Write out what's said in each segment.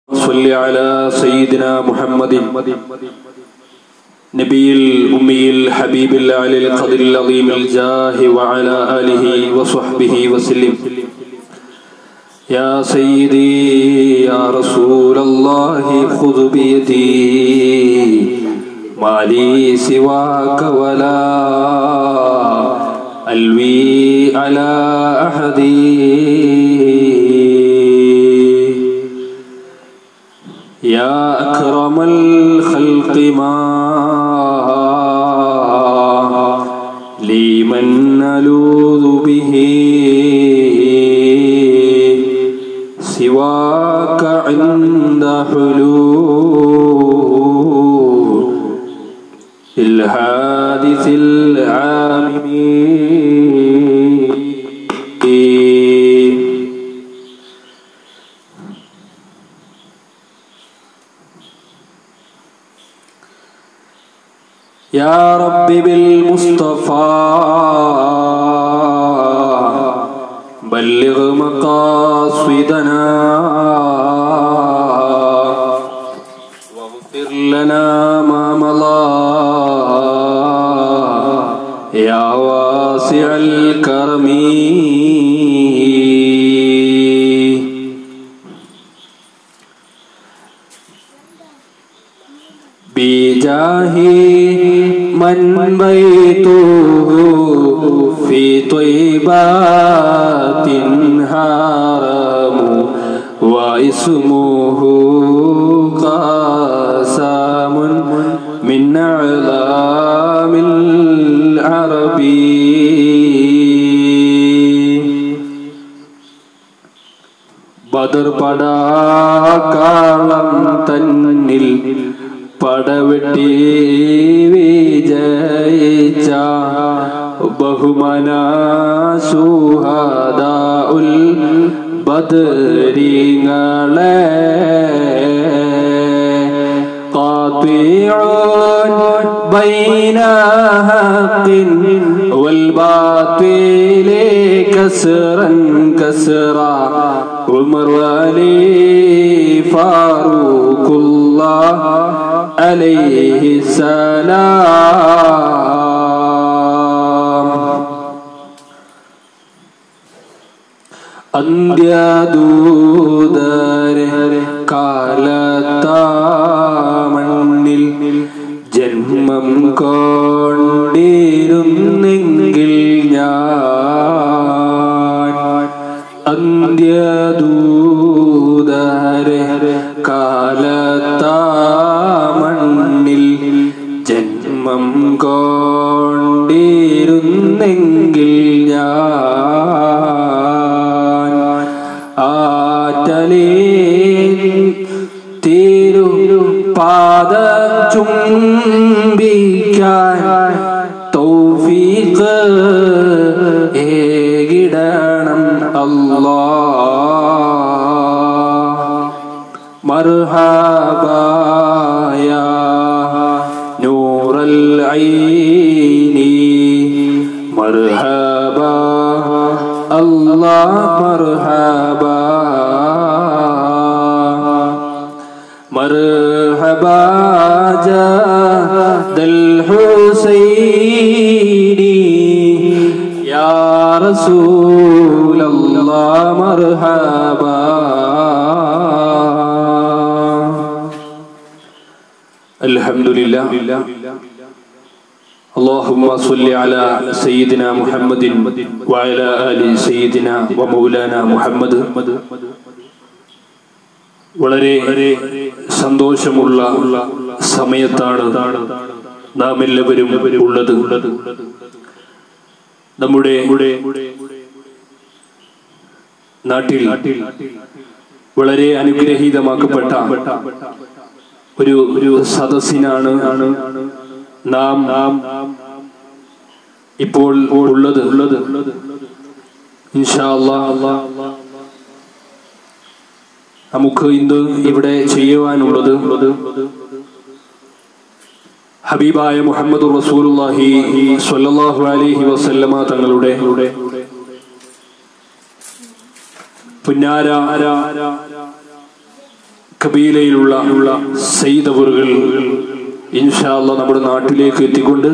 صل على سيدنا محمد نبي الأمي الحبيب العلي القدر العظيم الجاه وعلى آله وصحبه وسلم يا سيدي يا رسول الله خذ بيدي ما لي سواك ولا ألوي على أحد يا أكرم الخلق ما لمن ألوذ به سواك عند حلول الحادث العامي يا رب بالمصطفى بلغ مقاصدنا واغفر لنا ما مضى يا واسع الكرم بجاه من بيته في طيبات هارم واسمه قاسم من أعلام العرب ബദർ പടാക്കാളം തന്നിൽ പടവെട്ടി വിജയിച്ച ബഹുമന സുഹദ ഉൽ ബദരിങ്ങളെ قاطع بين حق والباطل كسرا كسرا عمر علي فاروق الله عليه السلام അന്ത്യദൂതരെ കാലത്താമണ്ണിൽ ജന്മം കൊണ്ടിരുന്നെങ്കിൽ ഞാൻ അന്ത്യദൂതരെ കാലത്താമണ്ണിൽ ജന്മം കൊണ്ടിരുന്നെങ്കിൽ ഞാൻ ആറ്റലേ തിരു പാദ ചുംബിക്കാൻ തൗഫീഖ് ഏകിടണം അല്ലാ മർഹബായ നൂറൽ ഐനി മർഹബാ അല്ലാ മർഹബാ مرحبا جاد الحسين يا رسول الله مرحبا الحمد لله اللهم صل على سيدنا محمد وعلى آل سيدنا ومولانا محمد വളരെ സന്തോഷമുള്ള സമയത്താണ് നാം എല്ലാവരും ഉള്ളത് നമ്മുടെ നാട്ടിൽ വളരെ അനുഗ്രഹീതമാക്കപ്പെട്ട ഒരു ഒരു സദസ്സിനാണ് നാം നാം ഇപ്പോൾ ഉള്ളത് ഉള്ളത് ഇൻഷാ അല്ലാ നമുക്ക് ഇന്ന് ഇവിടെ ചെയ്യുവാനുള്ളത് ഹബീബായ മുഹമ്മദ് റസൂലുള്ളാഹി സ്വല്ലല്ലാഹു അലൈഹി വസല്ലമ തങ്ങളുടെ പുന്നാര കബീലയിലുള്ള സെയ്തവറുകൾ ഇൻഷാല്ല നമ്മുടെ നാട്ടിലേക്ക് എത്തിക്കൊണ്ട്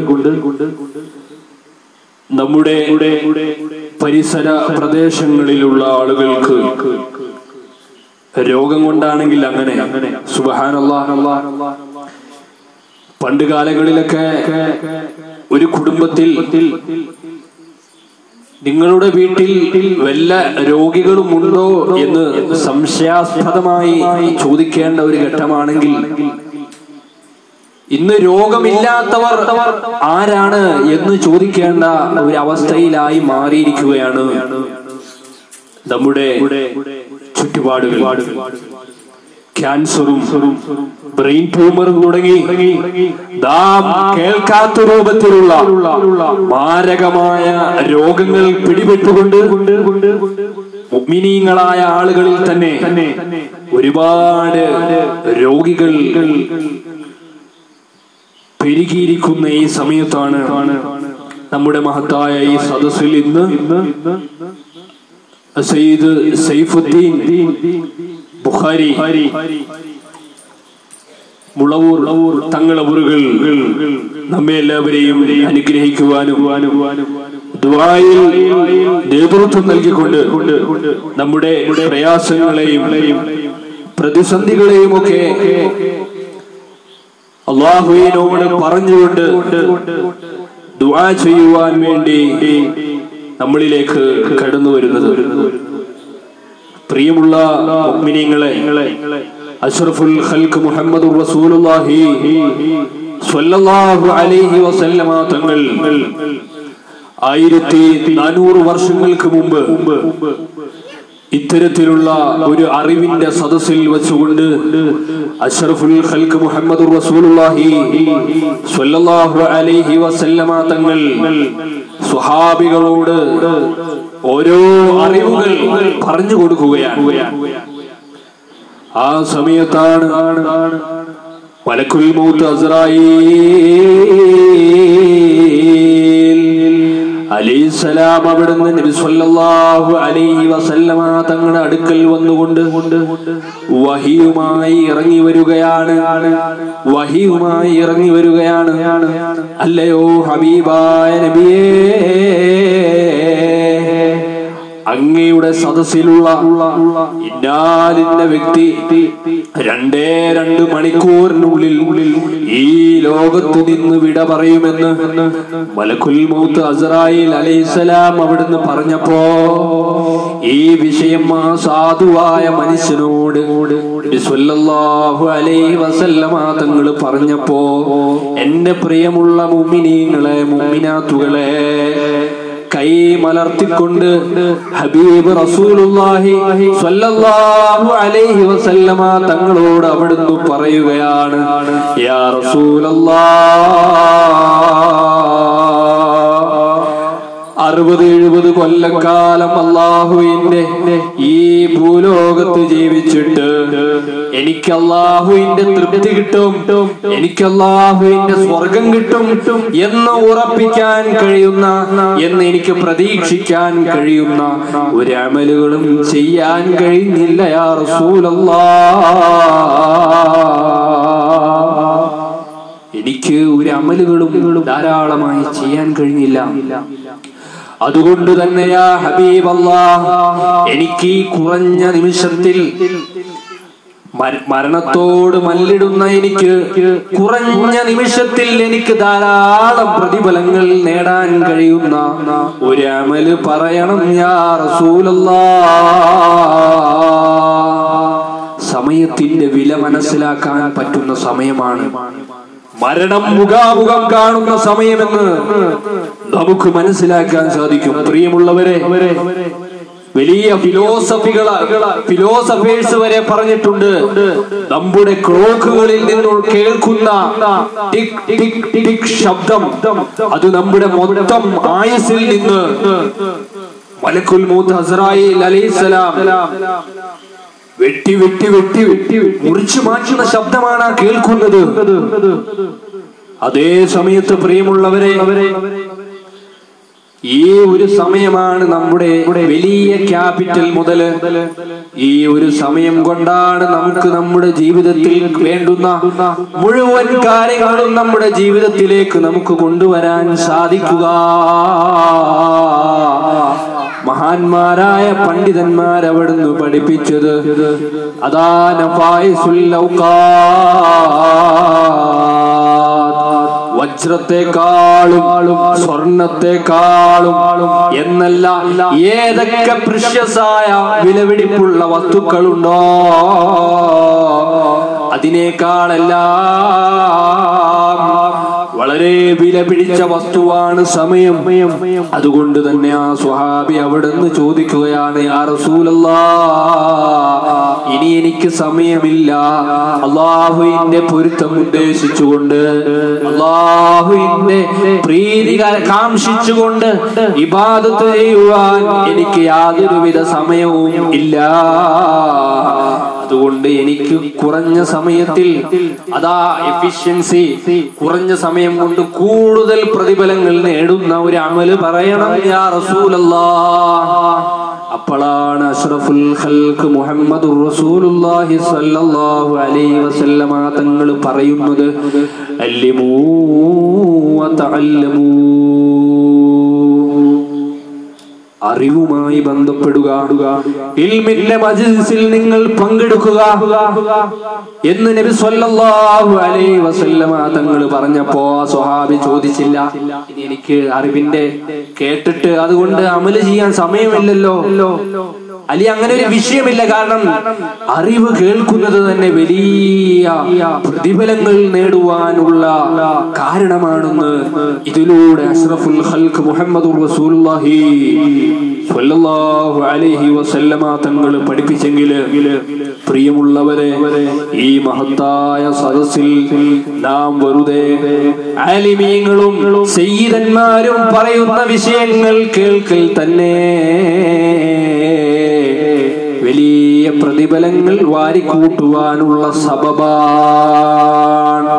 നമ്മുടെ പരിസര പ്രദേശങ്ങളിലുള്ള ആളുകൾക്ക് രോഗം കൊണ്ടാണെങ്കിൽ അങ്ങനെ സുബഹാനല്ലാ പണ്ട് കാലങ്ങളിലൊക്കെ ഒരു കുടുംബത്തിൽ നിങ്ങളുടെ വീട്ടിൽ വല്ല രോഗികളും ഉണ്ടോ എന്ന് സംശയാസ്പദമായി ചോദിക്കേണ്ട ഒരു ഘട്ടമാണെങ്കിൽ ഇന്ന് രോഗമില്ലാത്തവർ ആരാണ് എന്ന് ചോദിക്കേണ്ട ഒരു അവസ്ഥയിലായി മാറിയിരിക്കുകയാണ് നമ്മുടെ ചുറ്റുപാടുകൾ ക്യാൻസറും ബ്രെയിൻ ട്യൂമറും തുടങ്ങി നാം കേൾക്കാത്ത രൂപത്തിലുള്ള മാരകമായ രോഗങ്ങൾ പിടിപെട്ടുകൊണ്ട് മുഗ്മിനീങ്ങളായ ആളുകളിൽ തന്നെ ഒരുപാട് രോഗികൾ പെരുകിയിരിക്കുന്ന ഈ സമയത്താണ് നമ്മുടെ മഹത്തായ ഈ സദസ്സിൽ ഇന്ന് സയ്യിദ് സൈഫുദ്ദീൻ ബുഖാരി മുളവൂർ തങ്ങളവറുകൾ നമ്മെ എല്ലാവരെയും അനുഗ്രഹിക്കുവാനും ദുആയിൽ നേതൃത്വം നൽകിക്കൊണ്ട് നമ്മുടെ പ്രയാസങ്ങളെയും പ്രതിസന്ധികളെയും ഒക്കെ അള്ളാഹുവിനോട് പറഞ്ഞുകൊണ്ട് ദുആ ചെയ്യുവാൻ വേണ്ടി നമ്മളിലേക്ക് കടന്നു വരുന്നത് പ്രിയമുള്ള മുഅ്മിനീങ്ങളെ അഷ്റഫുൽ ഖൽഖ് മുഹമ്മദ് റസൂലുള്ളാഹി സ്വല്ലല്ലാഹു അലൈഹി വസല്ലമ തങ്ങൾ ആയിരത്തി നാനൂറ് വർഷങ്ങൾക്ക് മുമ്പ് ഇത്തരത്തിലുള്ള ഒരു അറിവിന്റെ സദസ്സിൽ വെച്ചുകൊണ്ട് അഷ്റഫുൽ ഖൽഖ് മുഹമ്മദ് റസൂലുള്ളാഹി സ്വല്ലല്ലാഹു അലൈഹി വസല്ലമ തങ്ങൾ സ്വഹാബികളോട് ഓരോ അറിവുകൾ പറഞ്ഞു കൊടുക്കുകയാണ് ആ സമയത്താണ് മലക്കുൽ മൗത്ത് അസ്രായീൽ അലൈഹിസ്സലാം അവിടുന്ന് നബി സല്ലല്ലാഹു അലൈഹി വസല്ലമ തങ്ങളുടെ അടുക്കൽ വന്നുകൊണ്ട് വഹിയുമായി ഇറങ്ങി വരികയാണ് വഹിയുമായി ഇറങ്ങി വരികയാണ് അല്ലയോ ഹബീബായ നബിയേ അങ്ങയുടെ സദസ്സിലുള്ള ഇന്നാലിന്ന വ്യക്തി രണ്ടേ രണ്ട് മണിക്കൂറിനുള്ളിൽ ഈ ലോകത്ത് നിന്ന് വിട പറയുമെന്ന് മലക്കുൽ മൗത്ത് അസറായിൽ അലൈസലാം അവിടുന്ന് പറഞ്ഞപ്പോ ഈ വിഷയം ആ സാധുവായ മനുഷ്യനോട് സ്വല്ലല്ലാഹു അലൈഹി വസല്ലമ തങ്ങൾ പറഞ്ഞപ്പോ എന്റെ പ്രിയമുള്ള മുമ്മിനീങ്ങളെ മുമ്മിനാത്തുകളെ കൈ മലർത്തിക്കൊണ്ട് ഹബീബ് റസൂലുള്ളാഹി സ്വല്ലല്ലാഹു അലൈഹി വസല്ലമ തങ്ങളോട് അവിടുന്ന് പറയുകയാണ് യാ റസൂലല്ലാഹ് അറുപത് എഴുപത് കൊല്ലക്കാലം അള്ളാഹുവിന്റെ ഈ ഭൂലോകത്ത് ജീവിച്ചിട്ട് എനിക്ക് അള്ളാഹുവിന്റെ തൃപ്തി കിട്ടും എനിക്ക് അള്ളാഹുവിന്റെ സ്വർഗം കിട്ടും എന്ന് ഉറപ്പിക്കാൻ കഴിയുന്ന എന്ന് എനിക്ക് പ്രതീക്ഷിക്കാൻ കഴിയുന്ന ഒരു അമലുകളും ചെയ്യാൻ കഴിഞ്ഞില്ല യാ റസൂലല്ലാ എനിക്ക് ഒരു അമലുകളും ധാരാളമായി ചെയ്യാൻ കഴിഞ്ഞില്ല അതുകൊണ്ട് തന്നെയാ ഹബീബ് എനിക്ക് ഈ കുറഞ്ഞ നിമിഷത്തിൽ മര- മരണത്തോട് മല്ലിടുന്ന എനിക്ക് കുറഞ്ഞ നിമിഷത്തിൽ എനിക്ക് ധാരാളം പ്രതിഫലങ്ങൾ നേടാൻ കഴിയുന്ന ഒരു അമല് പറയണം യാ റസൂലല്ലാ സമയത്തിന്റെ വില മനസ്സിലാക്കാൻ പറ്റുന്ന സമയമാണ് മരണം മുഖാമുഖം കാണുന്ന സമയമെന്ന് നമുക്ക് മനസ്സിലാക്കാൻ സാധിക്കും പ്രിയമുള്ളവരെ വലിയ ഫിലോസഫികൾ ഫിലോസഫേഴ്സ് വരെ പറഞ്ഞിട്ടുണ്ട് നമ്മുടെ ക്ലോക്കുകളിൽ നിന്ന് കേൾക്കുന്ന ടിക് ടിക് ടിക് ശബ്ദം അത് നമ്മുടെ മൊത്തം ആയുസിൽ നിന്ന് മലക്കുൽ മൂത്ത് ഹസറായി അലൈഹിസ്സലാം വെട്ടി വെട്ടി വെട്ടി വെട്ടി മുറിച്ചു മാറ്റുന്ന ശബ്ദമാണ് ആ കേൾക്കുന്നത് അതേ സമയത്ത് പ്രിയമുള്ളവരെ ഈ ഒരു സമയമാണ് നമ്മുടെ വലിയ ക്യാപിറ്റൽ മുതല് ഈ ഒരു സമയം കൊണ്ടാണ് നമുക്ക് നമ്മുടെ ജീവിതത്തിൽ വേണ്ടുന്ന മുഴുവൻ കാര്യങ്ങളും നമ്മുടെ ജീവിതത്തിലേക്ക് നമുക്ക് കൊണ്ടുവരാൻ സാധിക്കുക മഹാന്മാരായ പണ്ഡിതന്മാർ അവിടുന്ന് പഠിപ്പിച്ചത് അതാന വജ്രത്തെക്കാളും സ്വർണത്തെക്കാളും എന്നല്ല ഏതൊക്കെ പ്രഷ്യസായ വിലപിടിപ്പുള്ള വസ്തുക്കളുണ്ടോ അതിനേക്കാളെല്ലാം വളരെ വില പിടിച്ച വസ്തുവാണ് സമയം അതുകൊണ്ട് തന്നെ ആ സ്വഹാബി അവിടുന്ന് ചോദിക്കുകയാണ് യാ റസൂലല്ലാ ഇനി എനിക്ക് സമയമില്ല അള്ളാഹുവിന്റെ പൊരുത്തം ഉദ്ദേശിച്ചുകൊണ്ട് അള്ളാഹുവിന്റെ പ്രീതി ക- കാംക്ഷിച്ചുകൊണ്ട് ഇബാദത്ത് ചെയ്യുവാൻ എനിക്ക് യാതൊരുവിധ സമയവും ഇല്ല അതുകൊണ്ട് എനിക്ക് കുറഞ്ഞ സമയത്തിൽ അതാ എഫിഷ്യൻസി കുറഞ്ഞ സമയം കൊണ്ട് കൂടുതൽ പ്രതിഫലങ്ങൾ നേടുന്ന ഒരു അമല് പറയണം യാ റസൂലല്ലാ അപ്പോഴാണ് അഷ്റഫുൽ ഖൽഖ് മുഹമ്മദ് റസൂലുള്ളാഹി സ്വല്ലല്ലാഹു അലൈഹി വസല്ലമ തങ്ങൾ പറയുന്നത് അല്ലിമൂ വതഅല്ലമൂ അറിവുമായി ബന്ധപ്പെടുക ഇൽമിന്റെ മജ്ലിസിൽ നിങ്ങൾ പങ്കെടുക്കുക എന്ന് നബി സല്ലല്ലാഹു അലൈഹി വസല്ലമ തങ്ങൾ പറഞ്ഞപ്പോ ആ സ്വഹാബി ചോദിച്ചില്ല ഇനി എനിക്ക് അറിവിന്റെ കേട്ടിട്ട് അതുകൊണ്ട് അമല് ചെയ്യാൻ സമയമില്ലല്ലോ അലി അങ്ങനെ ഒരു വിഷയമില്ല കാരണം അറിവ് കേൾക്കുന്നത് തന്നെ വലിയ പ്രതിഫലങ്ങൾ നേടുവാനുള്ള കാരണമാണെന്ന് ഇതിലൂടെ അഷ്റഫുൽ ഖൽഖ് മുഹമ്മദ് റസൂലുള്ളാഹി സ്വല്ലല്ലാഹു അലൈഹി വസല്ലമ തങ്ങൾ പഠിപ്പിച്ചെങ്കിൽ പ്രിയമുള്ളവരെ ഈ മഹത്തായ സദസ്സിൽ നാം വെറുതെ ആലിമീങ്ങളും സയ്യിദന്മാരും പറയുന്ന വിഷയങ്ങൾ കേൾക്കൽ തന്നെ വലിയ പ്രതിഫലങ്ങൾ വാരിക്കൂട്ടുവാനുള്ള സബബാണ്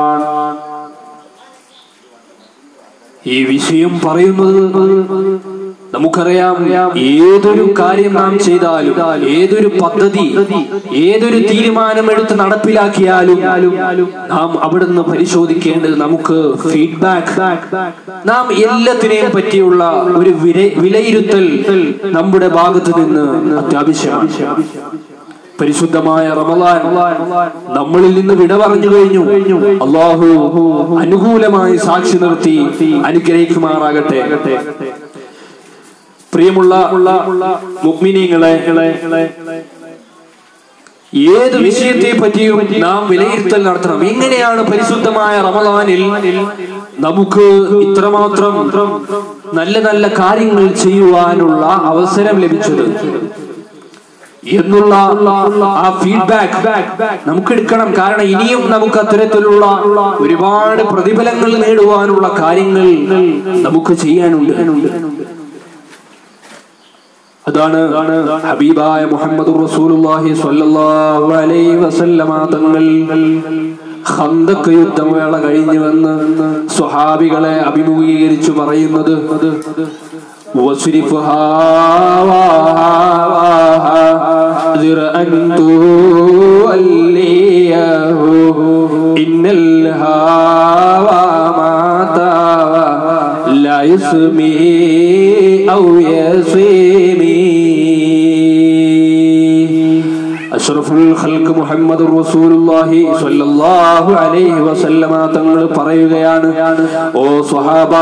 ഈ വിഷയം പറയുന്നത് നമുക്കറിയാം ഏതൊരു കാര്യം നാം ചെയ്താലും ഏതൊരു പദ്ധതി ഏതൊരു തീരുമാനം എടുത്ത് നടപ്പിലാക്കിയാലും നാം അവിടുന്ന് പരിശോധിക്കേണ്ടത് നമുക്ക് ഫീഡ്ബാക്ക് നാം എല്ലാത്തിനെയും പറ്റിയുള്ള ഒരു വില- വിലയിരുത്തൽ നമ്മുടെ ഭാഗത്ത് നിന്ന് അത്യാവശ്യമാണ് പരിശുദ്ധമായ റമലാൻ നമ്മളിൽ നിന്ന് വിട പറഞ്ഞു കഴിഞ്ഞു അള്ളാഹു അനുകൂലമായി സാക്ഷി നിർത്തി അനുഗ്രഹിക്കുമാറാകട്ടെ പ്രിയമുള്ള മുഗ്മിനീങ്ങളെ ഏത് വിഷയത്തെ പറ്റിയും നാം വിലയിരുത്തൽ നടത്തണം എങ്ങനെയാണ് പരിശുദ്ധമായ റമദാനിൽ നമുക്ക് ഇത്രമാത്രം നല്ല നല്ല കാര്യങ്ങൾ ചെയ്യുവാനുള്ള അവസരം ലഭിച്ചത് എന്നുള്ള ആ ഫീഡ്ബാക്ക് നമുക്ക് എടുക്കണം കാരണം ഇനിയും നമുക്ക് അത്തരത്തിലുള്ള ഒരുപാട് പ്രതിഫലങ്ങൾ നേടുവാനുള്ള കാര്യങ്ങൾ നമുക്ക് ചെയ്യാനുണ്ട് അതാണ് ഹബീബായ മുഹമ്മദ് റസൂലുള്ളാഹി സ്വല്ലല്ലാഹു അലൈഹി വസല്ലമ തങ്ങൾ ഖന്തക്ക് യുദ്ധവേള കഴിഞ്ഞു വന്ന് സ്വഹാബികളെ അഭിമുഖീകരിച്ചു പറയുന്നത് وَاصْرِفْهَا وَاحْذِرْ أَن تُوَلِّيَهُ إِنَّ الْهَوَى مَا تَوَى لا يسمي أو يسمي അഷ്റഫുൽ ഖൽഖ് മുഹമ്മദ് റസൂലുള്ളാഹി സ്വല്ലല്ലാഹു അലൈഹി വസല്ലമ തങ്ങൾ പറയുകയാണ് ഓ സ്വഹാബ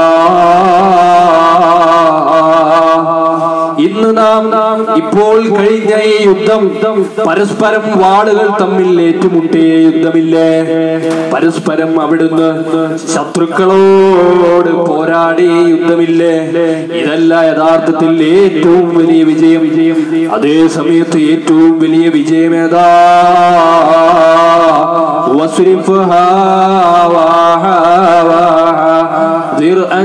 ഇന്ന് നാം നാം ഇപ്പോൾ കഴിഞ്ഞ ഈ യുദ്ധം പരസ്പരം വാളുകൾ തമ്മിൽ ഏറ്റുമുട്ടിയ യുദ്ധമില്ലേ പരസ്പരം അവിടുന്ന് ശത്രുക്കളോട് പോരാടിയ യുദ്ധമില്ലേ ഇതല്ല യഥാർത്ഥത്തിൽ ഏറ്റവും വലിയ വിജയം അതേ സമയത്ത് ഏറ്റവും വലിയ വിജയമേതാ واصرفها واحذر أن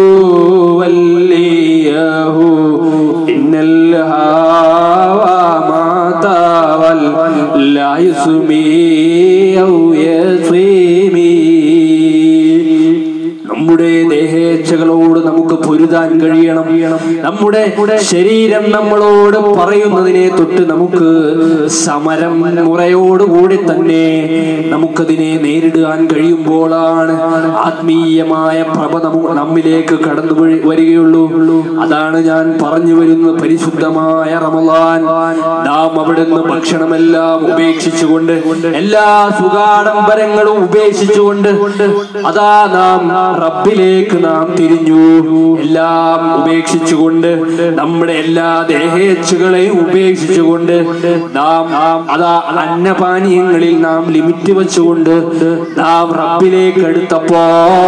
توليه إن الهوى ما تول لا يسمي أو يسمي നമ്മുടെ ദേഹേച്ഛകളോട് നമുക്ക് പൊരുതി എഴുതാൻ കഴിയണം നമ്മുടെ ശരീരം നമ്മളോട് പറയുന്നതിനെ തൊട്ട് നമുക്ക് സമരം മുറയോടുകൂടി തന്നെ നമുക്കതിനെ നേരിടാൻ കഴിയുമ്പോഴാണ് ആത്മീയമായ പ്രഭ നമു- നമ്മിലേക്ക് കടന്നു വഴി- വരികയുള്ളൂ അതാണ് ഞാൻ പറഞ്ഞു വരുന്നത് പരിശുദ്ധമായ റമലാൻ നാം അവിടുന്ന് ഭക്ഷണമെല്ലാം ഉപേക്ഷിച്ചുകൊണ്ട് എല്ലാ സുഖാഡംബരങ്ങളും ഉപേക്ഷിച്ചുകൊണ്ട് അതാ നാം റബ്ബിലേക്ക് നാം തിരിഞ്ഞു എല്ലാം ഉപേക്ഷിച്ചുകൊണ്ട് നമ്മുടെ എല്ലാ ദേഹേച്ഛകളെയും ഉപേക്ഷിച്ചുകൊണ്ട് നാം അതാ അന്നപാനീയങ്ങളിൽ നാം ലിമിറ്റ് വെച്ചുകൊണ്ട് നാം റബ്ബിലേക്ക് എടുത്തപ്പോ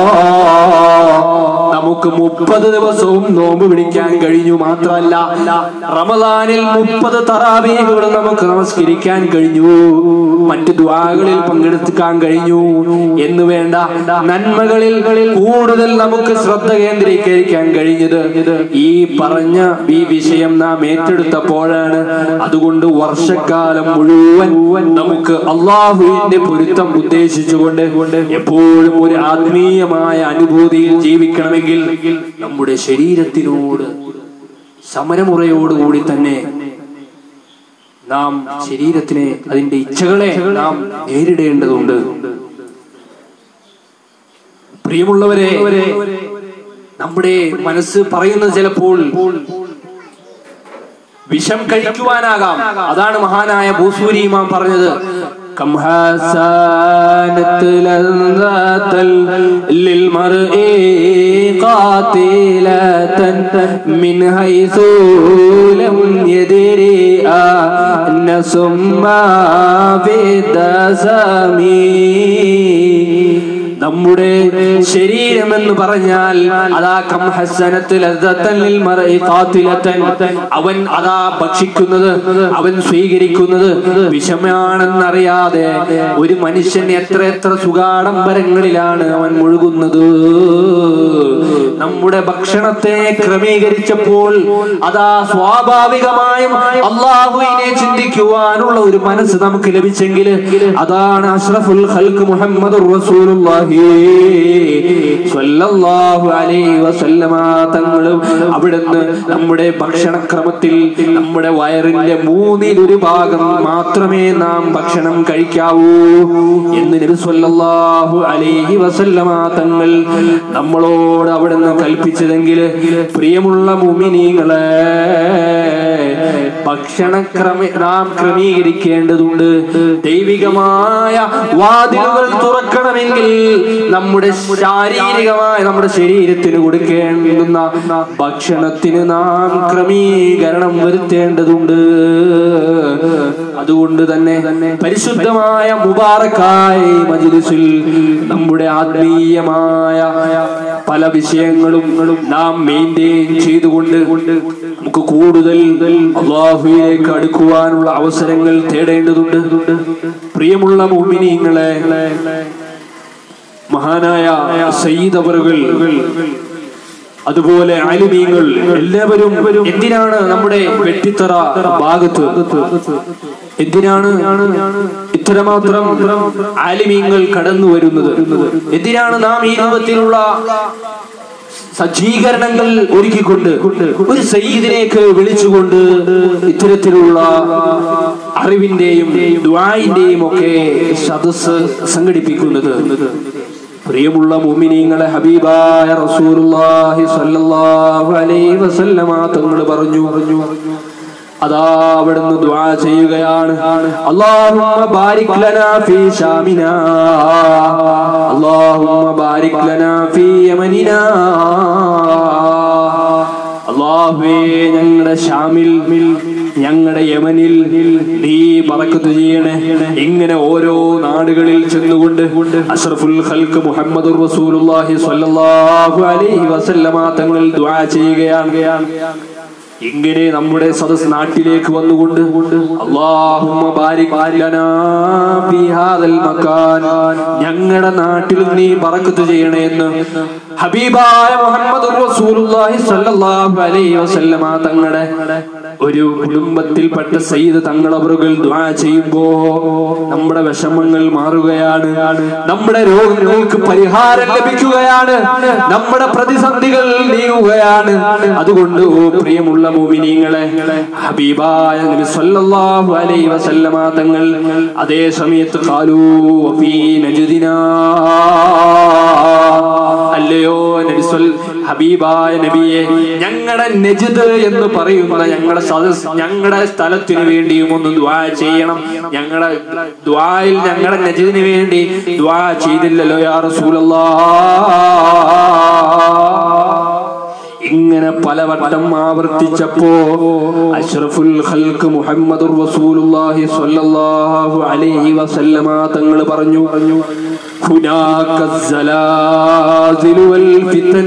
നമുക്ക് മുപ്പത് ദിവസവും നോമ്പ് പിടിക്കാൻ കഴിഞ്ഞു മാത്രമല്ല റമദാനിൽ മുപ്പത് തറാവീഹുകൾ നമുക്ക് നമസ്കരിക്കാൻ കഴിഞ്ഞു മറ്റു ദ്വാകളിൽ പങ്കെടുക്കാൻ കഴിഞ്ഞു എന്ന് വേണ്ട നന്മകളിൽ കൂടുതൽ നമുക്ക് ശ്രദ്ധ കേന്ദ്രീകരിക്കാൻ കഴിഞ്ഞത് ഈ പറഞ്ഞ ഈ വിഷയം നാം ഏറ്റെടുത്തപ്പോഴാണ് അതുകൊണ്ട് വർഷക്കാലം മുഴുവൻ നമുക്ക് അള്ളാഹുവിന്റെ പൊരുത്തം ഉദ്ദേശിച്ചുകൊണ്ട് എപ്പോഴും ഒരു ആത്മീയമായ അനുഭൂതിയിൽ ജീവിക്കണമെങ്കിൽ നമ്മുടെ ശരീരത്തിനോട് സമരമുറയോടുകൂടി തന്നെ നാം ശരീരത്തിനെ അതിന്റെ ഇച്ഛകളെ നാം നേരിടേണ്ടതുണ്ട് പ്രിയമുള്ളവരെ നമ്മുടെ മനസ്സ് പറയുന്നത് ചിലപ്പോൾ വിഷം കഴിക്കുവാനാകാം അതാണ് മഹാനായ ഭൂസൂരി ഇമാം പറഞ്ഞത് كم حسنت لذة للمرء قاتلة من حيث لم يدري أن سما في الدسم നമ്മുടെ ശരീരം എന്ന് പറഞ്ഞാൽ അതാ കം ഹസനത്ത് ലദ്ദത്തൻ ലിൽ മർഇ ഖാതിലത്തൻ. അവൻ അതാ ഭക്ഷിക്കുന്നത് അവൻ സ്വീകരിക്കുന്നത് വിഷമാണെന്നറിയാതെ ഒരു മനുഷ്യൻ എത്ര എത്ര സുഖാഡംബരങ്ങളിലാണ് അവൻ മുഴുകുന്നത് നമ്മുടെ ഭക്ഷണത്തെ ക്രമീകരിച്ചപ്പോൾ അതാ സ്വാഭാവികമായും അള്ളാഹുവിനെ ചിന്തിക്കുവാനുള്ള ഒരു മനസ്സ് നമുക്ക് ലഭിച്ചെങ്കിൽ അതാണ് അഷ്റഫുൽ ഖൽക്ക് മുഹമ്മദ് റസൂലുള്ളാഹി സ്വല്ലല്ലാഹു അലൈഹി വസല്ലമ തങ്ങളും അവിടുന്ന് നമ്മുടെ ഭക്ഷണക്രമത്തിൽ നമ്മുടെ വയറിന്റെ മൂന്നിൽ ഒരു ഭാഗം മാത്രമേ നാം ഭക്ഷണം കഴിക്കാവൂ എന്ന് നബി സ്വല്ലല്ലാഹു അലൈഹി വസല്ലമ തങ്ങൾ നമ്മളോട് അവിടുന്ന് കൽപ്പിച്ചതെങ്കിൽ പ്രിയമുള്ള മുമിനീങ്ങളെ ഭക്ഷണക്രമ നാം ക്രമീകരിക്കേണ്ടതുണ്ട് ദൈവികമായ വാതിലുകൾ തുറക്കണമെങ്കിൽ നമ്മുടെ ശാരീരികമായ നമ്മുടെ ശരീരത്തിന് കൊടുക്കേണ്ടുന്ന ഭക്ഷണത്തിന് നാം ക്രമീകരണം വരുത്തേണ്ടതുണ്ട് അതുകൊണ്ട് തന്നെ പരിശുദ്ധമായ മുബാറക്കായ മജിലിസിൽ നമ്മുടെ ആത്മീയമായ പല വിഷയങ്ങളും നാം മെയിൻറ്റെയിൻ ചെയ്തുകൊണ്ട് നമുക്ക് കൂടുതൽ അള്ളാഹുവിലേക്ക് അടുക്കുവാനുള്ള അവസരങ്ങൾ തേടേണ്ടതുണ്ട് പ്രിയമുള്ള മുമിനിങ്ങളെ മഹാനായ സയ്യിദ് അവറുകൾ അതുപോലെ അലിമീങ്ങൾ എല്ലാവരും എന്തിനാണ് നമ്മുടെ വെട്ടിത്തറ ഭാഗത്ത് എന്തിനാണ് ഇത്തരമാത്രം ആലിമീങ്ങൾ കടന്നു വരുന്നത് എന്തിനാണ് നാം ഈ രൂപത്തിലുള്ള സജ്ജീകരണങ്ങൾ ഒരുക്കിക്കൊണ്ട് ഒരു സയ്യിദിനേക്ക് വിളിച്ചുകൊണ്ട് ഇത്തരത്തിലുള്ള അറിവിന്റെയും ദ്വായിന്റെയും ഒക്കെ സദസ് സംഘടിപ്പിക്കുന്നത് പ്രിയമുള്ള മുമിനീങ്ങളെ ഹബീബായ റസൂലുള്ളാഹി സ്വല്ലല്ലാഹു അലൈഹി വസല്ലമ തങ്ങൾ പറഞ്ഞു പറഞ്ഞു അതാ അവിടുന്ന് ദുആ ചെയ്യുകയാണ് അല്ലാഹുമ്മ ബാരിക് ലനാ ഫീ ഷാമിനാ അല്ലാഹുമ്മ ബാരിക് ലനാ ഫീ യമനിനാ അല്ലാഹുവേ ഞങ്ങളുടെ ഷാമിൽ ഞങ്ങളുടെ യമനിൽ നീ പറക്കത്ത് ചെയ്യണേ ഇങ്ങനെ ഓരോ നാടുകളിൽ ചെന്നുകൊണ്ട് അഷ്റഫുൽ ഖൽക്ക് മുഹമ്മദ് റസൂലുള്ളാഹി സ്വല്ലല്ലാഹു അലൈഹി വസല്ലമ തങ്ങൾ ദുആ ചെയ്യുകയാണ് ഇങ്ങനെ നമ്മുടെ സദസ് നാട്ടിലേക്ക് വന്നുകൊണ്ട് അല്ലാഹുമ്മ ബാരിക് ലനാ ഫീ ഹാദൽ മകാൻ ഞങ്ങളുടെ നാട്ടിലും നീ ബറക്കത്ത് ചെയ്യണേ എന്ന് ഹബീബായ മുഹമ്മദ് റസൂലുള്ളാഹി സ്വല്ലല്ലാഹു അലൈഹി വസല്ലമ തങ്ങളുടെ ഒരു കുടുംബത്തിൽപ്പെട്ട സയ്യിദ് തങ്ങളവറുകൾ ദുആ ചെയ്യുമ്പോ നമ്മുടെ വിഷമങ്ങൾ മാറുകയാണ് നമ്മുടെ രോഗങ്ങൾക്ക് പരിഹാരം ലഭിക്കുകയാണ് നമ്മുടെ പ്രതിസന്ധികൾ നീങ്ങുകയാണ് അതുകൊണ്ട് ഓ പ്രിയമുള്ള മുഅ്മിനീങ്ങളെ ഹബീബായ നബി സല്ലല്ലാഹു അലൈഹി വസല്ലമ തങ്ങൾ അതേ സമയത്ത് ഖാലൂ ഫീ നജ്ദിനാ അല്ലയോ നബി സ്വൽ- ഹബീബായ നബിയെ ഞങ്ങളുടെ നജിദ് എന്ന് പറയുന്ന ഞങ്ങളുടെ സദസ് ഞങ്ങളുടെ സ്ഥലത്തിന് വേണ്ടിയും ഒന്ന് ദ്വാ ചെയ്യണം ഞങ്ങളുടെ ദ്വായിൽ ഞങ്ങളുടെ നജിദിന് വേണ്ടി ദ്വാ ചെയ്തില്ലല്ലോ യാ റസൂലല്ലാ ഇങ്ങനെ പലവട്ടം ആവർത്തിച്ചപ്പോ അഷ്റഫുൽ ഖൽക്ക് മുഹമ്മദുർ റസൂലുള്ളാഹി സ്വല്ലല്ലാഹു അലൈഹി വസല്ലമ തങ്ങൾ പറഞ്ഞു പറഞ്ഞു ഹുനാക സലാസിലു വൽ ഫിതൻ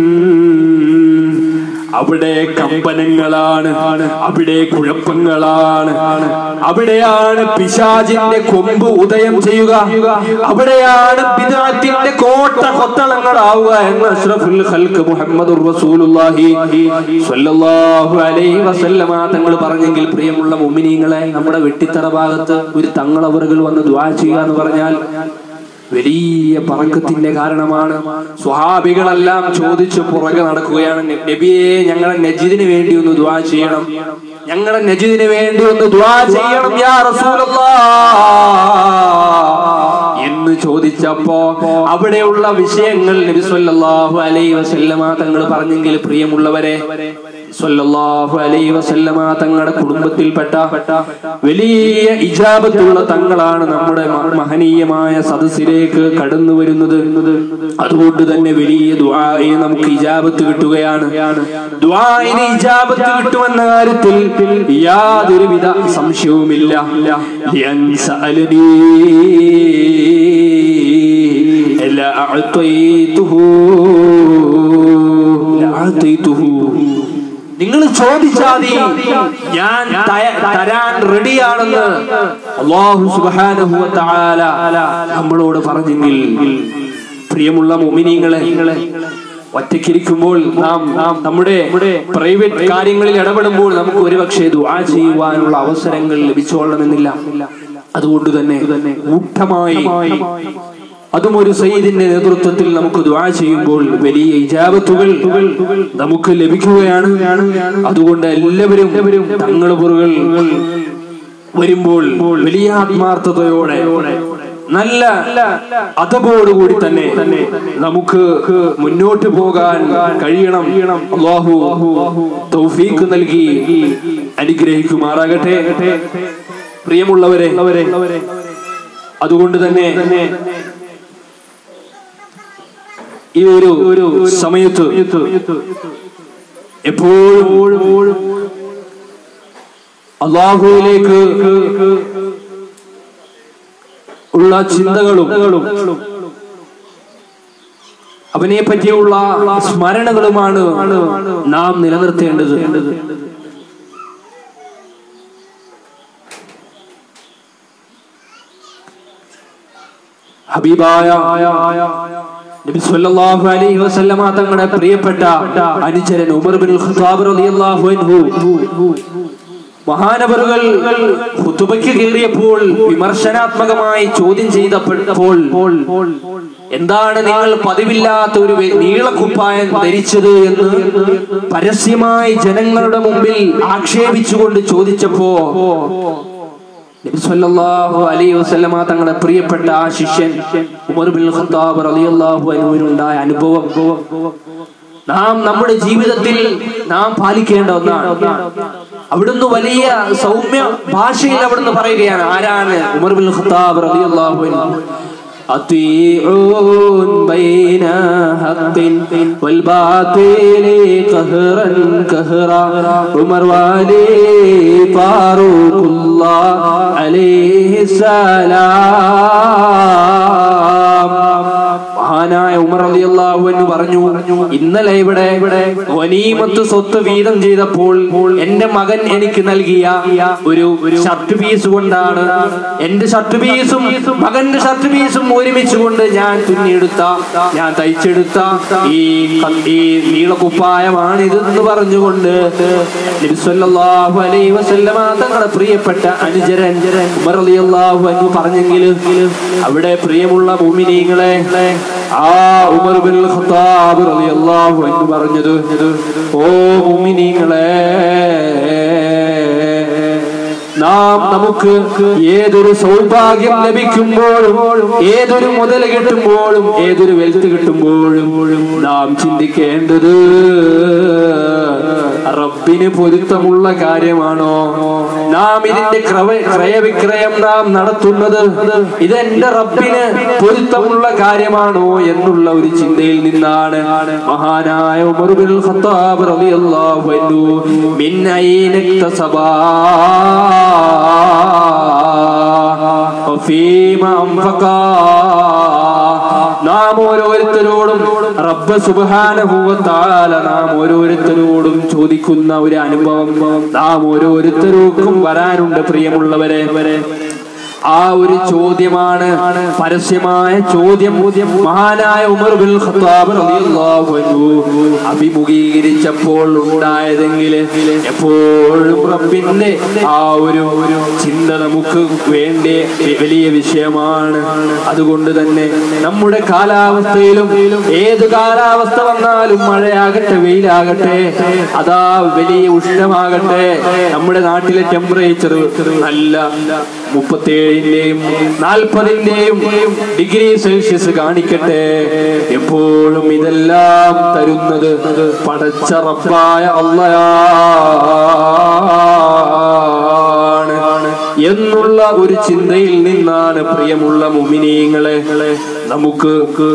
അവിടെ കമ്പനങ്ങളാണ് അവിടെ കുഴപ്പങ്ങളാണ് അവിടെയാണ് പിശാചിന്റെ കൊമ്പ് ഉദയം ചെയ്യുക അവിടെയാണ് ബിദഅത്തിന്റെ കോട്ട കൊത്തളങ്ങളാവുക എന്ന് അഷ്റഫുൽ ഖൽക്ക് മുഹമ്മദുർ റസൂലുള്ളാഹി സ്വല്ലല്ലാഹു അലൈഹി വസല്ലമ തങ്ങൾ പറഞ്ഞെങ്കിൽ പ്രിയമുള്ള മുഅ്മിനീങ്ങളെ നമ്മുടെ വെട്ടിത്തറ ഭാഗത്ത് ഒരു തങ്ങളവറുകൾ വന്ന് ദുആ ചെയ്യുക എന്ന് പറഞ്ഞാൽ വലിയ പറക്കത്തിന്റെ കാരണമാണ് സ്വഹാബികളെല്ലാം ചോദിച്ചു പുറകെ നടക്കുകയാണ് നബിയെ ഞങ്ങളെ നജിദിന് വേണ്ടി ഒന്ന് ദുആ ചെയ്യണം ഞങ്ങളെ നജിദിന് വേണ്ടി ഒന്ന് ദുആ ചെയ്യണം യാ റസൂലല്ലാ എന്ന് ചോദിച്ചപ്പോ അവിടെയുള്ള വിഷയങ്ങൾ നബി സല്ലല്ലാഹു അലൈഹി വസല്ലമ തങ്ങൾ പറഞ്ഞെങ്കിൽ പ്രിയമുള്ളവരെ സല്ലല്ലാഹു അലൈഹി വസല്ലമ തങ്ങളുടെ കുടുംബത്തിൽപ്പെട്ട വലിയ ഇജാബത്തുള്ള തങ്ങളാണ് നമ്മുടെ മ- മഹനീയമായ സദസ്സിലേക്ക് കടന്നു വരുന്നത് അതുകൊണ്ട് തന്നെ വലിയ ദുആയെ നമുക്ക് ഇജാബത്ത് കിട്ടുകയാണ് ദുആയിന് ഇജാബത്ത് കിട്ടുമെന്ന കാര്യത്തിൽ യാതൊരുവിധ സംശയവുമില്ല ലിയൻ സഅലനീ ലഅഅതൈതുഹു ലഅഅതൈതുഹു നിങ്ങൾ ചോദിച്ചാൽ ഞാൻ തയ- തരാൻ റെഡിയാണെന്ന് അള്ളാഹു സുബ്ഹാനഹു വ തആല നമ്മളോട് പറഞ്ഞെങ്കിൽ പ്രിയമുള്ള മുഅ്മിനീങ്ങളെ ഒറ്റയ്ക്കിരിക്കുമ്പോൾ നാം നാം നമ്മുടെ പ്രൈവറ്റ് കാര്യങ്ങളിൽ ഇടപെടുമ്പോൾ നമുക്ക് ഒരുപക്ഷെ ദുആ ചെയ്യുവാനുള്ള അവസരങ്ങൾ ലഭിച്ചോളണമെന്നില്ല അതുകൊണ്ട് തന്നെ കൂട്ടമായി അതും ഒരു സയ്യിദിന്റെ നേതൃത്വത്തിൽ നമുക്ക് ദുആ ചെയ്യുമ്പോൾ വലിയ ഇജാബത്തുകൾ നമുക്ക് ലഭിക്കുകയാണ് അതുകൊണ്ട് എല്ലാവരും തങ്ങൾ പുറുകൾ വരുമ്പോൾ വലിയ ആത്മാർത്ഥതയോടെ നല്ല അതപോടുകൂടി തന്നെ നമുക്ക് മുന്നോട്ട് പോകാൻ കഴിയണം അള്ളാഹു തൗഫീഖ് നൽകി അനുഗ്രഹിക്കുമാറാകട്ടെ പ്രിയമുള്ളവരെ അതുകൊണ്ട് തന്നെ ഈ ഒരു ഒരു സമയത്ത് എപ്പോഴും അള്ളാഹുവിലേക്ക് ഉള്ള ചിന്തകളും അവനെ പറ്റിയുള്ള സ്മരണകളുമാണ് നാം നിലനിർത്തേണ്ടത് ഹബീബായ നബി സല്ലല്ലാഹു അലൈഹി വസല്ലമ തങ്ങളുടെ പ്രിയപ്പെട്ട അനുചരൻ ഉമർ ബിൻ ഖത്താബ് റളിയല്ലാഹു അൻഹു മഹാനവറുകൾ ഖുതുബയ്ക്ക് കയറിയപ്പോൾ വിമർശനാത്മകമായി ചോദ്യം ചെയ്തപ്പോൾ എന്താണ് നിങ്ങൾ പതിവില്ലാത്ത ഒരു വെ- നീളക്കുപ്പായം ധരിച്ചത് എന്ന് പരസ്യമായി ജനങ്ങളുടെ മുമ്പിൽ ആക്ഷേപിച്ചുകൊണ്ട് ചോദിച്ചപ്പോ നബി സല്ലല്ലാഹു അലൈഹി വസല്ലമ തങ്ങളുടെ പ്രിയപ്പെട്ട ആ ശിഷ്യൻ ഉമർ ബിൻ ഖത്താബ് റളിയല്ലാഹു അൻഹുവിനുണ്ടായ അനുഭവം നാം നമ്മുടെ ജീവിതത്തിൽ നാം പാലിക്കേണ്ട ഒന്നാണ് അവിടുന്ന് വലിയ സൗമ്യ ഭാഷയിൽ അവിടുന്ന് പറയുകയാണ് ആരാണ് ഉമർ ബിൻ ഖത്താബ് റളിയല്ലാഹു അൻഹു أطيعون بين حق والباطل قهرا قهرا عمر والي فاروق الله عليه السلام മഹാനായ ഉമർ റളിയല്ലാഹു അൻഹു പറഞ്ഞു ഇന്നലെ ഇവിടെ വനീമത്ത് സ്വത്ത് വീതം ചെയ്തപ്പോൾ എന്റെ മകൻ എനിക്ക് നൽകിയ ഒരു ഷർട്ട് പീസ് കൊണ്ടാണ് എന്റെ ഷർട്ട് പീസും മകന്റെ ഷർട്ട് പീസും ഒരുമിച്ച് കൊണ്ട് ഞാൻ തുന്നിയെടുത്ത ഞാൻ തയ്ച്ചെടുത്ത ഈ ക- ഈ നീളക്കുപ്പായമാണ് ഇതെന്ന് പറഞ്ഞുകൊണ്ട് നബി സല്ലല്ലാഹു അലൈഹി വസല്ലമ തങ്ങളുടെ പ്രിയപ്പെട്ട അനുചരൻ ഉമർ റളിയല്ലാഹു അൻഹു പറഞ്ഞെങ്കിൽ അവിടെ പ്രിയമുള്ള മുഅ്മിനീങ്ങളെ ആ ഉമർ ബിൻ ഖത്താബ് റളിയല്ലാഹു അൻഹു പറഞ്ഞത് ഓ മുഅ്മിനീങ്ങളെ നാം നമുക്ക് ഏതൊരു സൗഭാഗ്യം ലഭിക്കുമ്പോഴും ഏതൊരു മുതൽ കിട്ടുമ്പോഴും ഏതൊരു വെൽത്ത് കിട്ടുമ്പോഴും നാം ചിന്തിക്കേണ്ടത് റബ്ബിന് പൊരുത്തമുള്ള കാര്യമാണോ നാം ഇതിന്റെ ക്രവ- ക്രയവിക്രയം നാം നടത്തുന്നത് ഇത് എന്റെ റബ്ബിന് പൊരുത്തമുള്ള കാര്യമാണോ എന്നുള്ള ഒരു ചിന്തയിൽ നിന്നാണ് മഹാനായ ഉമർ ബിൻ ഖത്താബ് റളിയല്ലാഹു അൻഹു മിൻ അയ്ന ഇക്തസബാ വഫീമ അൻഫഖാ നാം ഓരോരുത്തരോടും റബ്ബ് സുബ്ഹാനഹു വ തആല നാം ഓരോരുത്തരോടും ചോദിക്കുന്ന ഒരു അനുഭവം നാം ഓരോരുത്തർക്കും വരാനുണ്ട് പ്രിയമുള്ളവരെ ആ ഒരു ചോദ്യമാണ് പരസ്യമായ ചോദ്യം മഹാനായ ഉമർ ബിൻ ഖത്താബ് റളിയല്ലാഹു അൻഹു അഭിമുഖീകരിച്ചപ്പോൾ ഉണ്ടായതെങ്കിൽ എപ്പോഴും റബ്ബിന്റെ ആ ഒരു ഒരു ചിന്ത നമുക്ക് വേണ്ട വലിയ വിഷയമാണ് അതുകൊണ്ട് തന്നെ നമ്മുടെ കാലാവസ്ഥയിലും ഏത് കാലാവസ്ഥ വന്നാലും മഴയാകട്ടെ വെയിലാകട്ടെ അതാ വലിയ ഉഷ്ണമാകട്ടെ നമ്മുടെ നാട്ടിലെ ടെമ്പറേച്ചർ നല്ല മുപ്പത്തേഴിന്റെയും നാൽപ്പതിന്റെയും ഡിഗ്രി സെൽഷ്യസ് കാണിക്കട്ടെ എപ്പോഴും ഇതെല്ലാം തരുന്നത് പടച്ച റബ്ബായ അള്ളയാണ് എന്നുള്ള ഒരു ചിന്തയിൽ നിന്നാണ് പ്രിയമുള്ള മുമിനീങ്ങളെ നമുക്ക്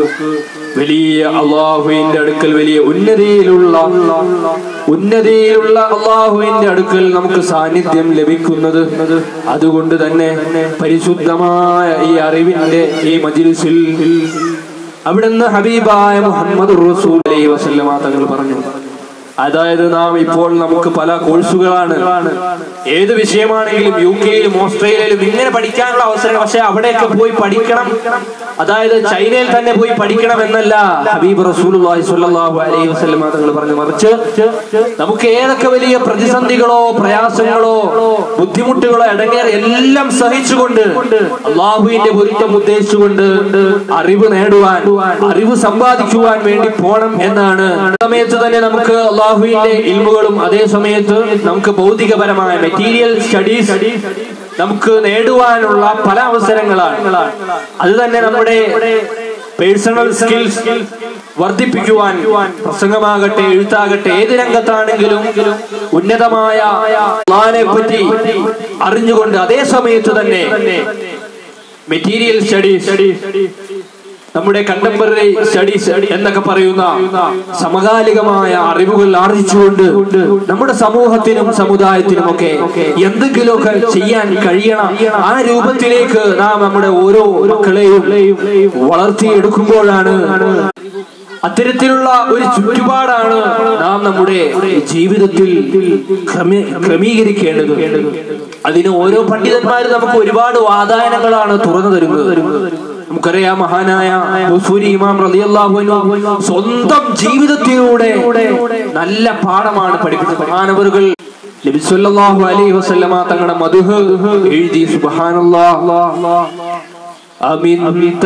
വലിയ അള്ളാഹുവിന്റെ അടുക്കൽ വലിയ ഉന്നതിയിലുള്ള ഉന്നതിയിലുള്ള അള്ളാഹുവിന്റെ അടുക്കൽ നമുക്ക് സാന്നിധ്യം ലഭിക്കുന്നത് അതുകൊണ്ട് തന്നെ പരിശുദ്ധമായ ഈ അറിവിന്റെ ഈ മജിലിസിൽ അവിടുന്ന് ഹബീബായ മുഹമ്മദ് റസൂൽ അലൈഹി വസല്ലമ തങ്ങൾ പറഞ്ഞു അതായത് നാം ഇപ്പോൾ നമുക്ക് പല കോഴ്സുകളാണ് ഏത് വിഷയമാണെങ്കിലും യു കെയിലും ഓസ്ട്രേലിയയിലും ഇങ്ങനെ പഠിക്കാനുള്ള അവസരം പക്ഷെ അവിടെയൊക്കെ പോയി പഠിക്കണം അതായത് ചൈനയിൽ തന്നെ പോയി പഠിക്കണം എന്നല്ല ഹബീബ് റസൂലുള്ളാഹി സ്വല്ലല്ലാഹു അലൈഹി വസല്ലം തങ്ങൾ പറഞ്ഞു മറിച്ച് നമുക്ക് ഏതൊക്കെ വലിയ പ്രതിസന്ധികളോ പ്രയാസങ്ങളോ ബുദ്ധിമുട്ടുകളോ അടങ്ങിയ എല്ലാം സഹിച്ചുകൊണ്ട് അള്ളാഹുവിന്റെ പൊരുത്തം ഉദ്ദേശിച്ചുകൊണ്ട് അറിവ് നേടുവാൻ അറിവ് സമ്പാദിക്കുവാൻ വേണ്ടി പോണം എന്നാണ് സമയത്ത് തന്നെ നമുക്ക് അള്ളാഹുവിന്റെ ഇൽമുകളും അതേ സമയത്ത് നമുക്ക് ഭൗതികപരമായ മെറ്റീരിയൽ സ്റ്റഡീസ് നമുക്ക് നേടുവാനുള്ള പല അവസരങ്ങളാണ് അത് തന്നെ നമ്മുടെ പേഴ്സണൽ സ്കിൽസ് വർദ്ധിപ്പിക്കുവാൻ പ്രസംഗമാകട്ടെ എഴുത്താകട്ടെ ഏത് രംഗത്താണെങ്കിലും ഉന്നതമായ അള്ളാഹിനെ പറ്റി അറിഞ്ഞുകൊണ്ട് അതേ സമയത്ത് തന്നെ മെറ്റീരിയൽ സ്റ്റഡീസ് നമ്മുടെ കണ്ടംപററി സ്റ്റഡീസ് എന്നൊക്കെ പറയുന്ന സമകാലികമായ അറിവുകൾ ആർജിച്ചുകൊണ്ട് നമ്മുടെ സമൂഹത്തിനും സമുദായത്തിനും ഒക്കെ എന്തെങ്കിലുമൊക്കെ ചെയ്യാൻ കഴിയണം ആ രൂപത്തിലേക്ക് നാം നമ്മുടെ ഓരോ മക്കളെയും വളർത്തിയെടുക്കുമ്പോഴാണ് അത്തരത്തിലുള്ള ഒരു ചുറ്റുപാടാണ് നാം നമ്മുടെ ജീവിതത്തിൽ ക്രമീ- ക്രമീകരിക്കേണ്ടത് അതിന് ഓരോ പണ്ഡിതന്മാരും നമുക്ക് ഒരുപാട് വാതായനങ്ങളാണ് തുറന്നു തരുന്നത് നമുക്കറിയാം മഹാനായ ബുസൂരി ഇമാം റളിയല്ലാഹു അൻഹു സ്വന്തം ജീവിതത്തിലൂടെ നല്ല പാഠമാണ് പഠിപ്പിച്ചത് മഹാനവറുകൾ നബി സല്ലല്ലാഹു അലൈഹി വസല്ലമ തങ്ങളുടെ മധുഹ് എഴുതി സുബ്ഹാനല്ലാഹ് أمن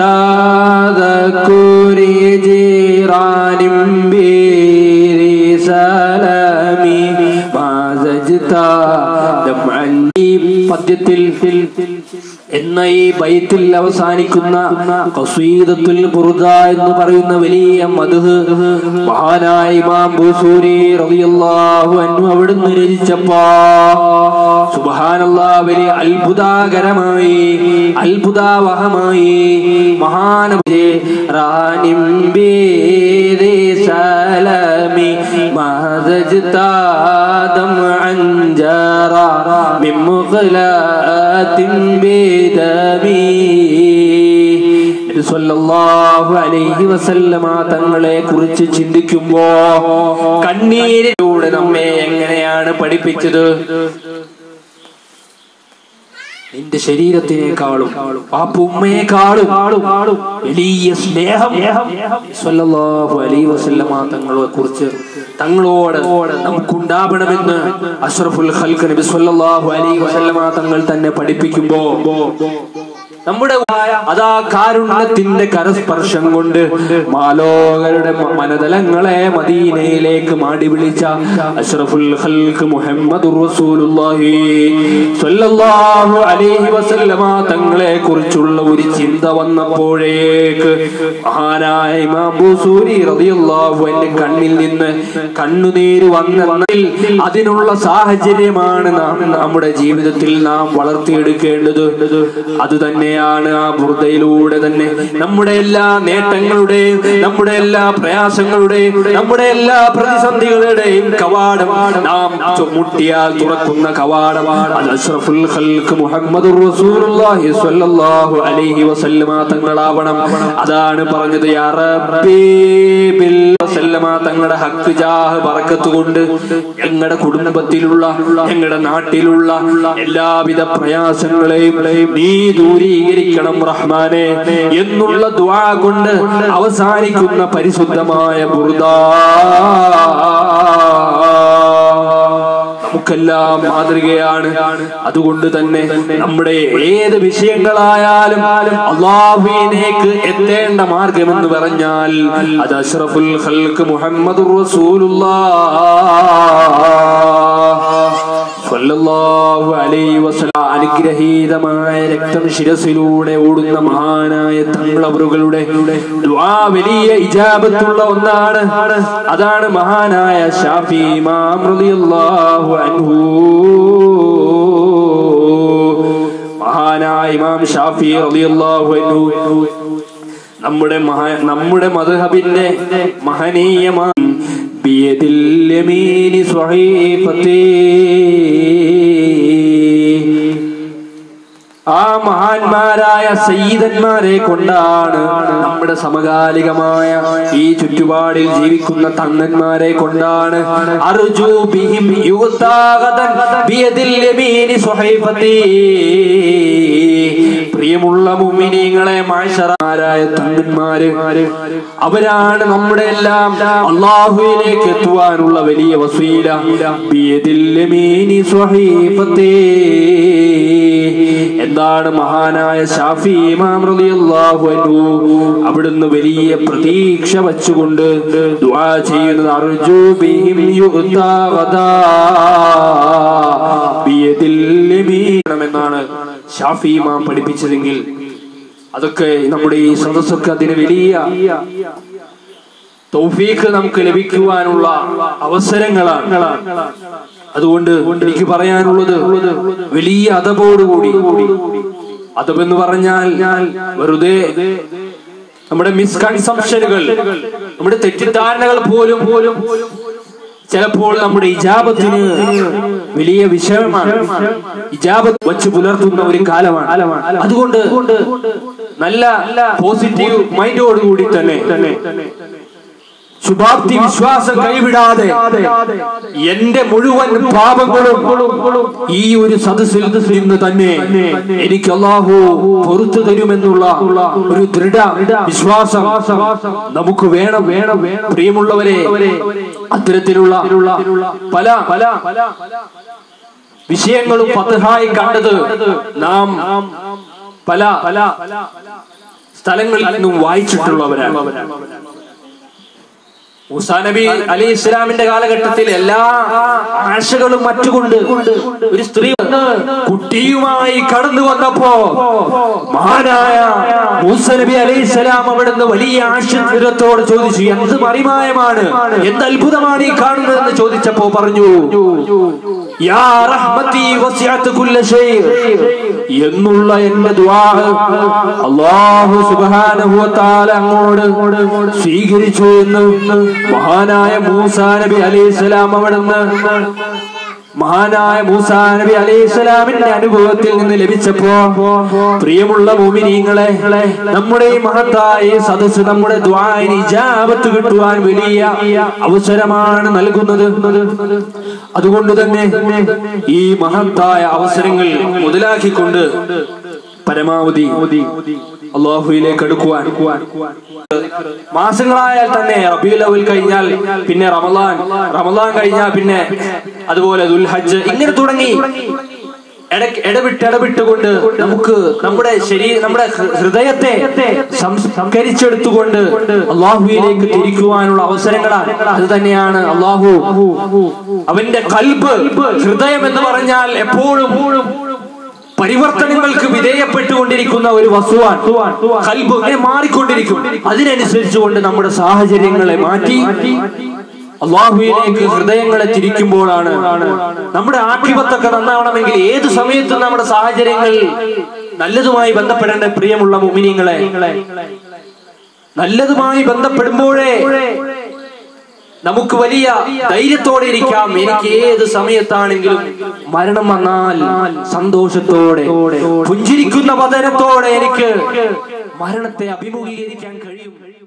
تذكر جيران برسالمي ما زجت دمعا ഈ പദ്യത്തിൽ എന്ന ഈ ബൈത്തിൽ അവസാനിക്കുന്ന ഖസീദത്തുൽ ബുർദ എന്ന് പറയുന്ന വലിയ മദ്ഹ് മഹാനായ ഇമാം ബുസൂരി റളിയല്ലാഹു അൻഹു അവിടുന്ന് രചിച്ചപ്പോ സുബ്ഹാനല്ലാഹ് വലിയ അത്ഭുതാകരമായി അത്ഭുതാവഹമായി മഹാനബിയെ റാനിം ബേദേ സലമി മഹദജ്താദം അഞ്ചറ മിൻ മുഖലാത്തിൻ ബിദമി നബി സല്ലല്ലാഹു അലൈഹി വസല്ലമ തങ്ങളെ കുറിച്ച് ചിന്തിക്കുമ്പോ കണ്ണീരിലൂടെ നമ്മെ എങ്ങനെയാണ് പഠിപ്പിച്ചത് നിന്റെ ശരീരത്തിനേക്കാളും പാപ്പുമ്മയെക്കാളും വലിയ സ്നേഹം സല്ലല്ലാഹു അലൈഹി വസല്ലമ തങ്ങളെ കുറിച്ച് തങ്ങളോട് നമുക്കുണ്ടാവണമെന്ന് അഷ്റഫുൽ ഖൽഖ് നബി സല്ലല്ലാഹു അലൈഹി വസല്ലമ തങ്ങൾ തന്നെ പഠിപ്പിക്കുമ്പോ നമ്മുടെ അതാ കാരുണ്യത്തിന്റെ കരസ്പർശം കൊണ്ട് മാലോകരുടെ മ- മനതലങ്ങളെ മദീനയിലേക്ക് മാടി വിളിച്ച അഷ്റഫുൽ ഖൽഖ് മുഹമ്മദുർ റസൂലുള്ളാഹി സ്വല്ലല്ലാഹു അലൈഹി വസല്ലമ തങ്ങളെ കുറിച്ചുള്ള ഒരു ചിന്ത വന്നപ്പോഴേക്ക് മഹാനായ ഇമാം ബുസൂരി റളിയല്ലാഹു അൻഹു കണ്ണിൽ നിന്ന് കണ്ണുനീര് വന്നെന്നതിൽ അതിനുള്ള സാഹചര്യമാണ് നാം നമ്മുടെ ജീവിതത്തിൽ നാം വളർത്തിയെടുക്കേണ്ടത് അത് തന്നെയാണ് ആ ബുർദയിലൂടെ തന്നെ നമ്മുടെ എല്ലാ നേട്ടങ്ങളുടെയും നമ്മുടെ എല്ലാ പ്രയാസങ്ങളുടെയും നമ്മുടെ എല്ലാ പ്രതിസന്ധികളുടെയും കവാടം നാം ചു- മുട്ടിയാൽ തുറക്കുന്ന കവാടം അത് അഷ്റഫുൽ ഖൽഖ് മുഹമ്മദുർ റസൂലുള്ളാഹി സ്വല്ലല്ലാഹു അലൈഹി വസല്ലമ തങ്ങളാവണം അതാണ് പറഞ്ഞത് യാ റബ്ബി ബിൽ വസല്ലമ തങ്ങളുടെ ഹക്ക് ജാഹ് ബറക്കത്ത് കൊണ്ട് ഞങ്ങളുടെ കുടുംബത്തിലുള്ള ഞങ്ങളുടെ നാട്ടിലുള്ള എല്ലാവിധ പ്രയാസങ്ങളെയും നീ ദൂരീകരിക്കണം റഹ്മാനെ എന്നുള്ള ദ്വാ കൊണ്ട് അവസാനിക്കുന്ന പരിശുദ്ധമായ ബുർദ നമുക്കെല്ലാം മാതൃകയാണ് അതുകൊണ്ട് തന്നെ നമ്മുടെ ഏത് വിഷയങ്ങളായാലും അള്ളാഹുവിനേക്ക് എത്തേണ്ട മാർഗം എന്ന് പറഞ്ഞാൽ അത് അഷ്റഫുൽ ഖൽക്ക് മുഹമ്മദ് സ്വല്ലല്ലാഹു അലൈഹി വസല്ലം അനുഗ്രഹീതമായ രക്തം ശിരസിലൂടെ ഓടുന്ന മഹാനായ തങ്ങളവറുകളുടെ ദുആ വലിയ ഇജാബത്തുള്ള ഒന്നാണ് അതാണ് മഹാനായ ഷാഫി ഇമാം റളിയല്ലാഹു അൻഹു മഹാനായ ഇമാം ഷാഫി റളിയല്ലാഹു അൻഹു നമ്മുടെ മഹാ നമ്മുടെ മദ്ഹബിന്റെ മഹനീയമായ ബിയദിൽ യമീനി സ്വഹീഫത്തി ആ മഹാന്മാരായ സയ്യിദന്മാരെ കൊണ്ടാണ് നമ്മുടെ സമകാലികമായ ഈ ചുറ്റുപാടിൽ ജീവിക്കുന്ന തങ്ങന്മാരെ കൊണ്ടാണ് അർജു ബിഹിം യുഗത്താഗതൻ ബിയദിൽ യമീനി സ്വഹൈഫത്തി പ്രിയമുള്ള മുഅ്മിനീങ്ങളെ മാഷറായ തങ്ങന്മാര് അവരാണ് നമ്മുടെ എല്ലാം അള്ളാഹുവിലേക്ക് എത്തുവാനുള്ള വലിയ വസീല ബിയദിൽ യമീനി സ്വഹൈഫത്തി എന്താണ് മഹാനായ ഷാഫി ഇമാം റളിയല്ലാഹു അൻഹു അവിടുന്ന് വലിയ പ്രതീക്ഷ വെച്ചുകൊണ്ട് ദുആ ചെയ്യുന്നത് അർജു ബിഹിം യുഗ്താ ഗദാ ബിയദിൽ യമീൻ എന്നാണ് ഷാഫി ഇമാം പഠിപ്പിച്ചതെങ്കിൽ അതൊക്കെ നമ്മുടെ ഈ സദസ്സൊക്കെ അതിന് വലിയ തൗഫീഖ് നമുക്ക് ലഭിക്കുവാനുള്ള അവസരങ്ങളാണ് അതുകൊണ്ട് എനിക്ക് പറയാനുള്ളത് വലിയ അതബോടുകൂടി അതബെന്ന് പറഞ്ഞാൽ വെറുതെ നമ്മുടെ മിസ്കൺസംഷനുകൾ നമ്മുടെ തെറ്റിദ്ധാരണകൾ പോലും പോലും ചിലപ്പോൾ നമ്മുടെ ഇജാബത്തിന് വലിയ വിഷയമാണ് ഇജാബത്ത് വച്ച് പുലർത്തുന്ന ഒരു കാലമാണ് അതുകൊണ്ട് നല്ല പോസിറ്റീവ് മൈൻഡോടുകൂടി തന്നെ തന്നെ ശുഭാപ്തി വിശ്വാസം കൈവിടാതെ എന്റെ മുഴുവൻ പാപങ്ങളും ഈ ഒരു സദസ്സിൽ നിന്ന് തന്നെ എനിക്ക് അള്ളാഹു പൊറത്തു തരുമെന്നുള്ള ഒരു ദൃഢ വിശ്വാസം നമുക്ക് വേണം വേണം വേണം പ്രിയമുള്ളവരെ അത്തരത്തിലുള്ള പല പല വിഷയങ്ങളും പത്തഹായി കണ്ടത് നാം പല പല സ്ഥലങ്ങളിൽ നിന്നും വായിച്ചിട്ടുള്ളവരാണ് മൂസാ നബി അലി ഇസ്ലാമിന്റെ കാലഘട്ടത്തിൽ എല്ലാ ആശകളും മറ്റുകൊണ്ട് ഒരു സ്ത്രീ വന്ന് കുട്ടിയുമായി കടന്നു വന്നപ്പോ മഹാനായ മൂസ നബി അലി ഇസ്ലാം അവിടുന്ന് വലിയ ആശയത്തോട് ചോദിച്ചു എന്ത് മറിമായമാണ് എന്ത് അത്ഭുതമാണ് ഈ കാണുന്നതെന്ന് ചോദിച്ചപ്പോ പറഞ്ഞു യാ റഹ്മത്തി വസിഅത്ത് കുല്ല ഷൈ എന്നുള്ള എന്റെ ദുആ അല്ലാഹു സുബ്ഹാനഹു വ തആല അങ്ങോട്ട് സ്വീകരിച്ചു എന്ന് മഹാനായ മൂസാ നബി അലൈഹിസ്സലാം അവിടുന്ന് മഹാനായ മൂസാ നബി അലൈഹി സ്വലാമിന്റെ അനുഭവത്തിൽ നിന്ന് ലഭിച്ചപ്പോ പ്രിയമുള്ള മോമിനീങ്ങളെ നമ്മുടെ ഈ മഹത്തായ ഈ സദസ്സ് നമ്മുടെ ദ്വാരിന് ഇജാബത്ത് കിട്ടുവാൻ വലിയ അവസരമാണ് നൽകുന്നത് അതുകൊണ്ട് തന്നെ ഈ മഹത്തായ അവസരങ്ങൾ മുതലാക്കിക്കൊണ്ട് പരമാവധി അള്ളാഹുയിലേക്ക് അടുക്കുവാൻ മാസങ്ങളായാൽ തന്നെ റബീൽ അവൽ കഴിഞ്ഞാൽ പിന്നെ റമലാൻ റമലാൻ കഴിഞ്ഞാൽ പിന്നെ അതുപോലെ ദുൽഹജ്ജ് ഇങ്ങനെ തുടങ്ങി ഇട- ഇടവിട്ട് ഇടവിട്ടുകൊണ്ട് നമുക്ക് നമ്മുടെ ശരീരം നമ്മുടെ ഹൃ- ഹൃദയത്തെ സംസ്കരിച്ചെടുത്തുകൊണ്ട് അള്ളാഹുവിലേക്ക് തിരിക്കുവാനുള്ള അവസരങ്ങളാണ് അത് തന്നെയാണ് അള്ളാഹു അവന്റെ കൽബ് ഹൃദയം എന്ന് പറഞ്ഞാൽ എപ്പോഴും പരിവർത്തനങ്ങൾക്ക് വിധേയപ്പെട്ടുകൊണ്ടിരിക്കുന്ന ഒരു വസ്തുവാൻ കൽബ് ഇങ്ങനെ മാറിക്കൊണ്ടിരിക്കും അതിനനുസരിച്ചുകൊണ്ട് നമ്മുടെ സാഹചര്യങ്ങളെ മാറ്റി അള്ളാഹുവിലേക്ക് ഹൃദയങ്ങളെ തിരിക്കുമ്പോഴാണ് നമ്മുടെ ആക്ഷിപത്തൊക്കെ നന്നാവണമെങ്കിൽ ഏത് സമയത്തും നമ്മുടെ സാഹചര്യങ്ങൾ നല്ലതുമായി ബന്ധപ്പെടേണ്ട പ്രിയമുള്ള മുമിനിങ്ങളെ നല്ലതുമായി ബന്ധപ്പെടുമ്പോഴേ നമുക്ക് വലിയ ധൈര്യത്തോടെ ഇരിക്കാം എനിക്ക് ഏത് സമയത്താണെങ്കിലും മരണം വന്നാൽ സന്തോഷത്തോടെ പുഞ്ചിരിക്കുന്ന വതനത്തോടെ എനിക്ക് മരണത്തെ അഭിമുഖീകരിക്കാൻ കഴിയും